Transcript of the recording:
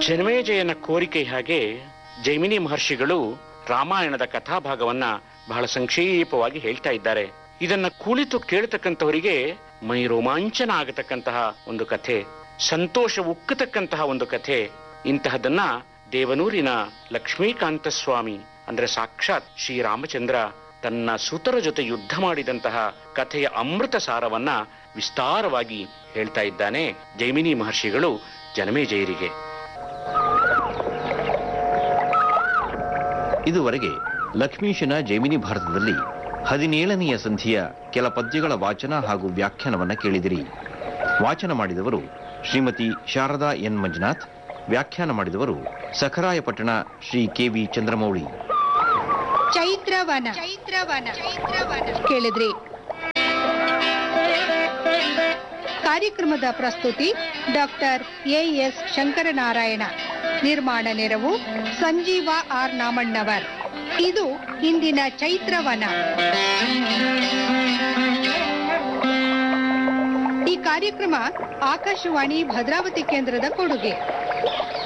ಜನಮೇಜಯನ ಕೋರಿಕೆ ಹಾಗೆ ಜೈಮಿನಿ ಮಹರ್ಷಿಗಳು ರಾಮಾಯಣದ ಕಥಾಭಾಗವನ್ನ ಬಹಳ ಸಂಕ್ಷೇಪವಾಗಿ ಹೇಳ್ತಾ ಇದ್ದಾರೆ ಇದನ್ನ ಕುಳಿತು ಕೇಳತಕ್ಕಂಥವರಿಗೆ ಮೈ ರೋಮಾಂಚನ ಆಗತಕ್ಕಂತಹ ಒಂದು ಕಥೆ ಸಂತೋಷ ಉಕ್ಕತಕ್ಕಂತಹ ಒಂದು ಕಥೆ ಇಂತಹದನ್ನ ದೇವನೂರಿನ ಲಕ್ಷ್ಮೀಕಾಂತ ಸ್ವಾಮಿ ಅಂದ್ರೆ ಸಾಕ್ಷಾತ್ ಶ್ರೀರಾಮಚಂದ್ರ ತನ್ನ ಸುತರ ಜೊತೆ ಯುದ್ಧ ಮಾಡಿದಂತಹ ಕಥೆಯ ಅಮೃತ ಸಾರವನ್ನ ವಿಸ್ತಾರವಾಗಿ ಹೇಳ್ತಾ ಇದ್ದಾನೆ ಜೈಮಿನಿ ಮಹರ್ಷಿಗಳು ಜನಮೇಜಯರಿಗೆ ಇದುವರೆಗೆ ಲಕ್ಷ್ಮೀಶನ ಜೈಮಿನಿ ಭಾರತದಲ್ಲಿ ಹದಿನೇಳನೆಯ ಸಂಧಿಯ ಕೆಲ ಪದ್ಯಗಳ ವಾಚನ ಹಾಗೂ ವ್ಯಾಖ್ಯಾನವನ್ನ ಕೇಳಿದಿರಿ ವಾಚನ ಮಾಡಿದವರು ಶ್ರೀಮತಿ ಶಾರದಾ ಎನ್ ಮಂಜುನಾಥ್ ವ್ಯಾಖ್ಯಾನ ಮಾಡಿದವರು ಸಖರಾಯಪಟ್ಟಣ ಶ್ರೀ ಕೆ ವಿ ಚಂದ್ರಮೌಳಿ ಚೈತ್ರವನ ಚೈತ್ರವನ ಕೇಳಿದ್ರಿ ಕಾರ್ಯಕ್ರಮದ ಪ್ರಸ್ತುತಿ ಡಾಕ್ಟರ್ ಎ ಎಸ್ ಶಂಕರನಾರಾಯಣ ನಿರ್ಮಾಣ ನೆರವು ಸಂಜೀವ ಆರ್ ನಾಮಣ್ಣವರ್ ಇದು ಇಂದಿನ ಚೈತ್ರವನ ಈ ಕಾರ್ಯಕ್ರಮ ಆಕಾಶವಾಣಿ ಭದ್ರಾವತಿ ಕೇಂದ್ರದ ಕೊಡುಗೆ